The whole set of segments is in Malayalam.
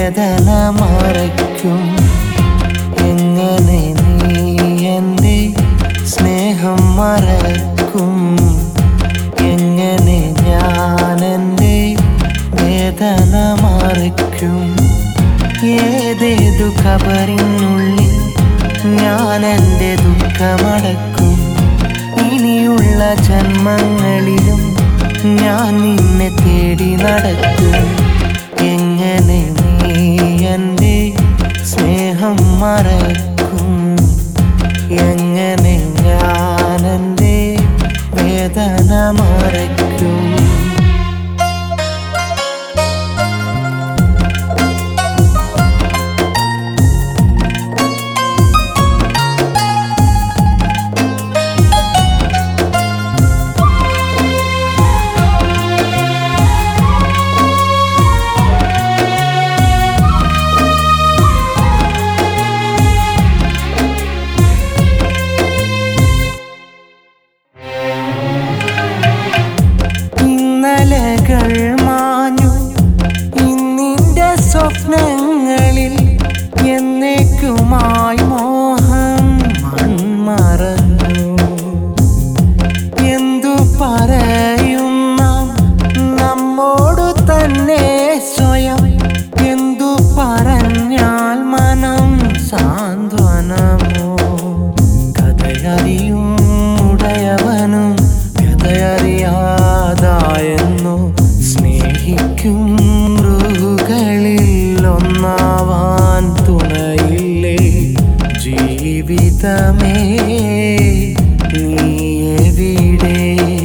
വേദന മറയ്ക്കും എങ്ങനെ നീ എൻ്റെ സ്നേഹം മറക്കും എങ്ങനെ ഞാൻ എൻ്റെ വേദന മറയ്ക്കും ഏതേതു ഖബറിനുള്ളിൽ ഞാൻ എൻ്റെ ദുഃഖമടക്കും ഇനിയുള്ള ജന്മങ്ങളിലും ഞാൻ നിന്നെ തേടി നടക്കും എങ്ങനെ നീ എൻ്റെ സ്നേഹം മറക്കും എങ്ങനെ ഞാൻ എൻ്റെ വേദന മറയ്ക്കും ഇന്നലകൾ മാഞ്ഞു ഇന്നിന്റെ സ്വപ്നങ്ങളിൽ എന്നേക്കുമായി മോഹം മൺമറഞ്ഞു എന്തു പറയും നാം നമ്മോടു തന്നെ സ്വയം എന്തു പറഞ്ഞാൽ മനം സാന്ത്വനമോ കഥയറിയും ഉടയവനും കഥയറിയാതായെന്നു സ്നേഹിക്കും മൃഗങ്ങളിൽ ഒന്നാവാൻ തുണയില്ലേ ജീവിതമേ നീ എവിടെ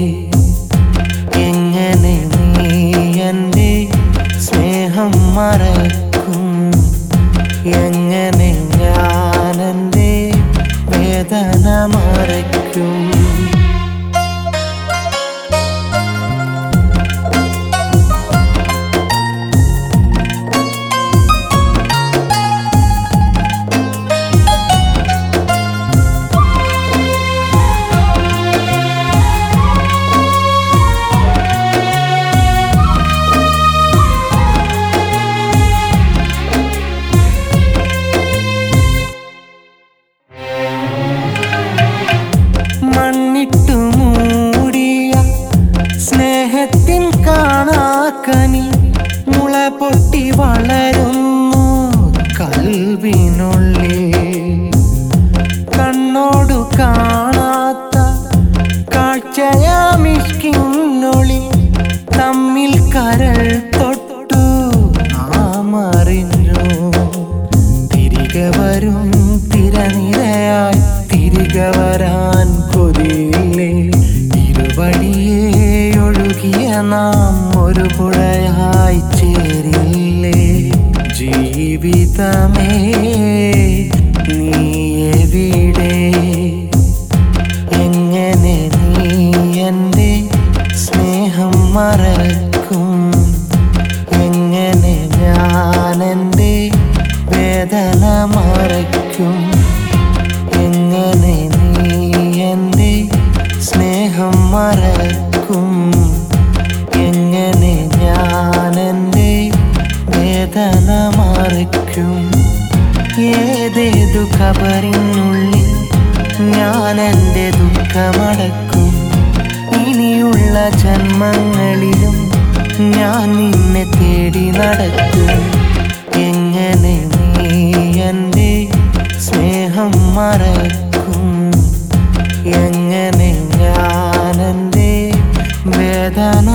എങ്ങനെ നീ എൻ്റെ സ്നേഹം മറക്കും എങ്ങനെ ഞാൻ എൻ്റെ വേദന മറയ്ക്കും മണ്ണിട്ടു മൂടിയ സ്നേഹത്തിൻ കാണാക്കനി മുള പൊട്ടി വളരുന്നു കൽവിനുള്ളിൽ കണ്ണോടു കാണാത്ത കാഴ്ചയാമിഷ്കിന്നൊളി തമ്മിൽ കരൾ തൊട്ടു നാം അറിഞ്ഞു തിരികെ വരും തിരനിരയായി തിരികെ വരാൻ കൊതിയില്ലേ ഇരുവഴിയേ ഒഴുകിയ നാം ഒരു പുഴയായി ചേരില്ലേ ജീവിതമേ നീ എവിടെ എങ്ങനെ നീ എൻ്റെ സ്നേഹം മറക്കും എങ്ങനെ ഞാൻ എൻ്റെ വേദന മറയ്ക്കും എങ്ങനെ നീ എൻ്റെ സ്നേഹം മറക്കും എങ്ങനെ ഞാൻ എൻ്റെ വേദന മറയ്ക്കും ഏതേതു ഖബറിനുള്ളിൽ ഞാൻ എൻ്റെ ദുഃഖമടക്കും ഇനിയുള്ള ജന്മങ്ങളിലും ഞാൻ നിന്നെ തേടി നടക്കും എങ്ങനെ നീ എൻ്റെ സ്നേഹം മറക്കും എങ്ങനെ ഞാൻ എൻ്റെ വേദന